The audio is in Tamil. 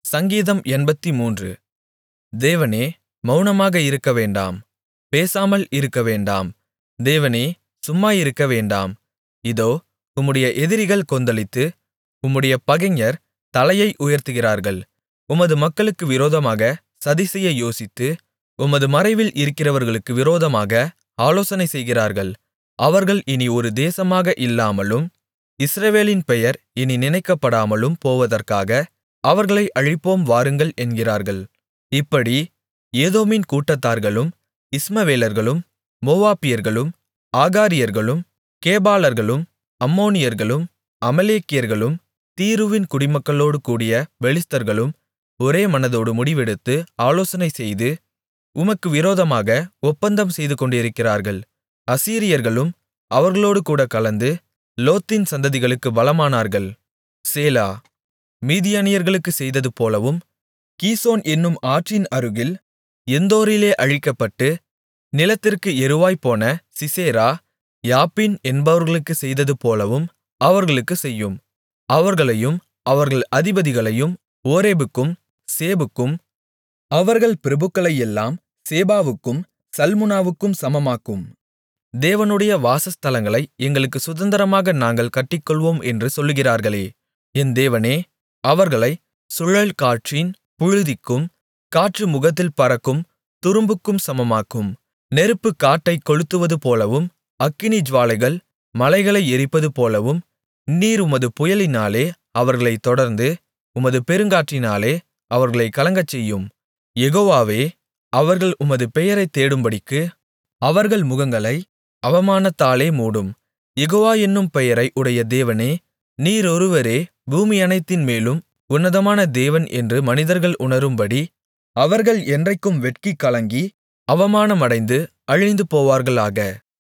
சங்கீதம் எண்பத்துமூன்று தேவனே மவுனமாக இருக்கவேண்டாம் பேசாமல் இருக்கவேண்டாம் தேவனே சும்மாயிருக்க வேண்டாம் இதோ உம்முடைய எதிரிகள் கொந்தளித்து உம்முடைய பகைஞர் தலையை உயர்த்துகிறார்கள் உமது மக்களுக்கு விரோதமாக சதிசெய்ய யோசித்து உமது மறைவில் இருக்கிறவர்களுக்கு விரோதமாக ஆலோசனை செய்கிறார்கள் அவர்கள் இனி ஒரு தேசமாக இல்லாமலும் இஸ்ரவேலின் பெயர் இனி நினைக்கப்படாமலும் போவதற்காக அவர்களை அழிப்போம் வாருங்கள் என்கிறார்கள் இப்படி ஏதோமின் கூட்டத்தார்களும் இஸ்மவேலர்களும் மோவாபியர்களும் ஆகாரியர்களும் கேபாலர்களும் அம்மோனியர்களும் அமலேக்கியர்களும் தீருவின் குடிமக்களோடு கூடிய பெலிஸ்தர்களும் ஒரே மனதோடு முடிவெடுத்து ஆலோசனைசெய்து உமக்கு விரோதமாக ஒப்பந்தம் செய்துகொண்டிருக்கிறார்கள் அசீரியர்களும் அவர்களோடுகூட கலந்து லோத்தின் சந்ததிகளுக்கு பலமானார்கள் சேலா மீதியானியர்களுக்குச் செய்ததுபோலவும் கீசோன் என்னும் ஆற்றின் அருகில் எந்தோரிலே அழிக்கப்பட்டு நிலத்திற்கு எருவாய்ப்போன சிசெரா யாபீன் என்பவர்களுக்குச் செய்ததுபோலவும் அவர்களுக்குச் செய்யும் அவர்களையும் அவர்கள் அதிபதிகளையும் ஓரேபுக்கும் சேபுக்கும் அவர்கள் பிரபுக்களையெல்லாம் சேபாவுக்கும் சல்முனாவுக்கும் சமமாக்கும் தேவனுடைய வாசஸ்தலங்களை எங்களுக்குச் சுதந்தரமாக நாங்கள் கட்டிக்கொள்வோம் என்று சொல்லுகிறார்களே என் தேவனே அவர்களைச் சுழல் காற்றின் புழுதிக்கும் காற்று முகத்தில் பறக்கும் துரும்புக்கும் சமமாக்கும் நெருப்பு காட்டைக் கொளுத்துவதுபோலவும் அக்கினி ஜுவாலைகள் மலைகளை எரிப்பதுபோலவும் நீர் உமது புயலினாலே அவர்களைத் தொடர்ந்து உமது பெருங்காற்றினாலே அவர்களைக் கலங்கச்செய்யும் யெகோவாவே அவர்கள் உமது பெயரைத் தேடும்படிக்கு அவர்கள் முகங்களை அவமானத்தாலே மூடும் யெகோவா என்னும் பெயரை உடைய தேவனே நீரொருவரே பூமியனைத்தின் மேலும் உன்னதமான தேவன் என்று மனிதர்கள் உணரும்படி அவர்கள் என்றைக்கும் வெட்கிக் கலங்கி அவமானமடைந்து அழிந்து போவார்களாக